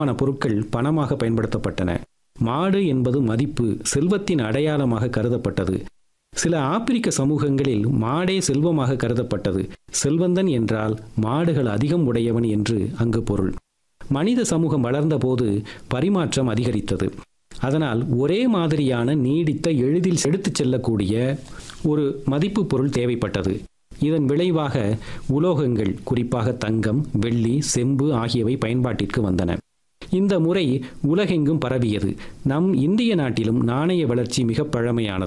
ஆன பொருட்கள் பணமாக பயன்படுத்தப்பட்டன மாடு என்பது மதிப்பு செல்வத்தின் அடையாளமாக கருதப்பட்டது சில ஆப்பிரிக்க சமூகங்களில் மாடே செல்வமாக கருதப்பட்டது செல்வந்தன் என்றால் மாடுகள் அதிகம் உடையவன் என்று அங்கு பொருள் மனித சமூகம் வளர்ந்தபோது பரிமாற்றம் அதிகரித்தது அதனால் ஒரே மாதிரியான நீடித்த எளிதில் எடுத்துச் செல்லக்கூடிய ஒரு மதிப்பு பொருள் தேவைப்பட்டது இதன் விளைவாக உலோகங்கள் குறிப்பாக தங்கம் வெள்ளி செம்பு ஆகியவை பயன்பாட்டிற்கு வந்தன இந்த முறை உலகெங்கும் பரவியது நம் இந்திய நாட்டிலும் நாணய வளர்ச்சி மிக பழமையானது